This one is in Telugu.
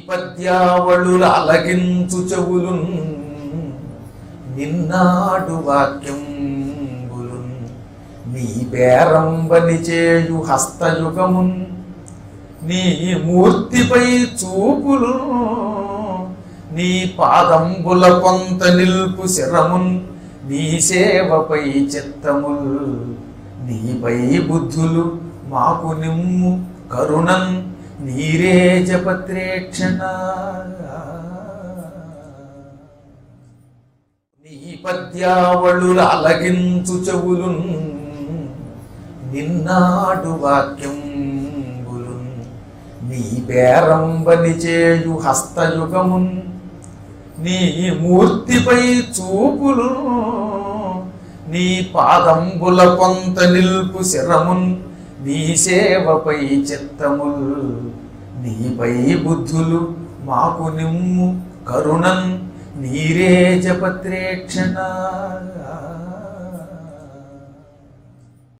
పద్యావళుల అలగించు చెవులున్ నిన్నాడు వాక్యంబులున్ నీ బేరంబని చేయు హస్తయుగమున్ నీ మూర్తిపై చూపులు నీ పాదంబుల కొంత నిల్పు శరమున్ నీ సేవపై చిత్తముల్ నీపై బుద్ధులు మాకు నిమ్ము కరుణన్ నీరే జపత్రేక్షణ నీ పద్యావళుల అలగించు చెవులున్ నిన్నాడు వాక్యంబులున్ నీ బేరంబని చేయు హస్తయుగమున్ నీ మూర్తిపై చూపులు నీ పాదంబుల కొంత నిల్పు శరమున్ నీ సేవపై చిత్తముల్ నీపై బుద్ధులు మాకు నిమ్ము కరుణన్ నీరే జపత్రేక్షణ